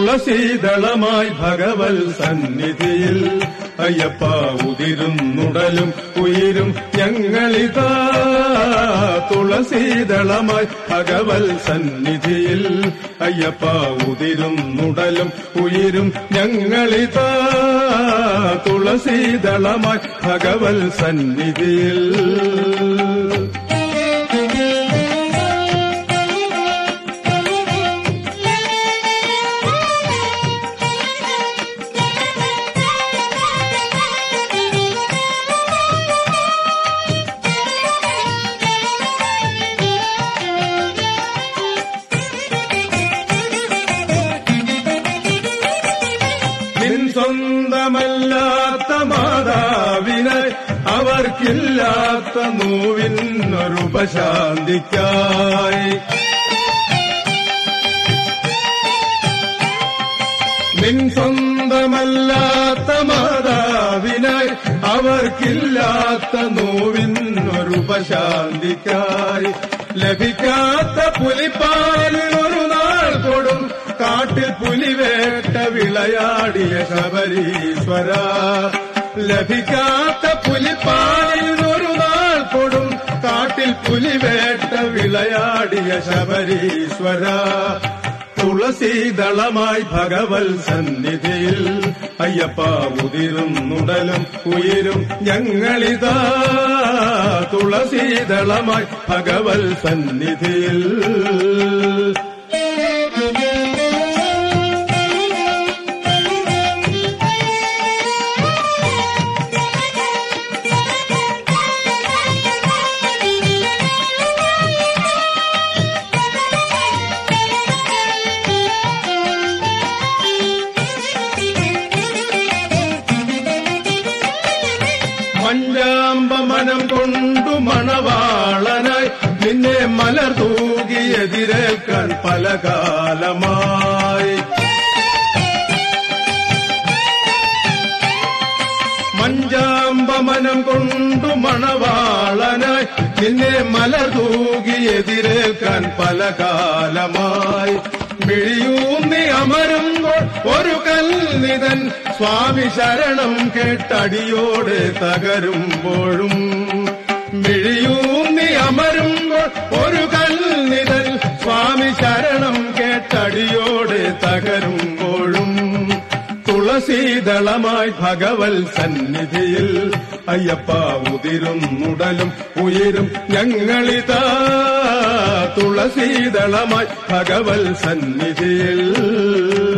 തുളസീതളമായി ഭഗവൽ സന്നിധിയിൽ അയ്യപ്പ ഉതിരുന്നുടലും ഉയരും ഞങ്ങളിതാ തുളസീതളമായി ഭഗവൽ സന്നിധിയിൽ അയ്യപ്പ ഉതിരുന്നുടലും ഉയരും ഞങ്ങളിതാ തുളസീതളമായി ഭഗവൽ സന്നിധിയിൽ നിൻ സ്വന്തമല്ലാത്ത മാതാവിനെ അവർക്കില്ലാത്ത നോവിനൊരുപശാന്തിക്കായി നിൻ സ്വന്തമല്ലാത്ത മാതാവിനായി അവർക്കില്ലാത്ത നോവിനൊരുപശാന്തിക്കായി ലഭിക്കാത്ത പുലിപ്പാലിനൊരു നാൾ കൊടും കാട്ടിൽ പുലിവേട്ട വിളയാടിയ ശബരീശ്വര ലഭിക്കാത്ത പുലിപ്പാലിനൊരു നാൾ കൊടും കാട്ടിൽ പുലിവേട്ട വിളയാടിയ ശബരീശ്വര തുളസീതളമായി ഭഗവൽ സന്നിധിയിൽ അയ്യപ്പ ഉതിരുന്നുടലും ഉയരും ഞങ്ങളിതാ തുളസീതളമായി ഭഗവൽ സന്നിധിയിൽ മഞ്ചാമ്പ മനം കൊണ്ടു മണവാളനായി നിന്നെ മലർ തൂകി എതിരേൽക്കാൻ പല കാലമായി മഞ്ചാമ്പ മനം കൊണ്ടു മണവാളനായി നിന്നെ മലർ തൂകി എതിരേൽക്കാൻ പല കാലമായി മിഴിയൂന്നി അമരുമ്പോൾ ഒരു കൽനിതൻ സ്വാമി ശരണം കേട്ടടിയോടെ തകരുമ്പോഴും മിഴിയൂന്നി അമരുമ്പോൾ ഒരു കൽനിതൻ സ്വാമി ശരണം കേട്ടടിയോടെ തകരുമ്പോഴും തുളസീതളമായി ഭഗവൽ സന്നിധിയിൽ അയ്യപ്പ ഉതിരുന്നുടലും ഉയരും ഞങ്ങളിതാ തുളസീതളമായി ഭഗവൽ സന്നിധിയിൽ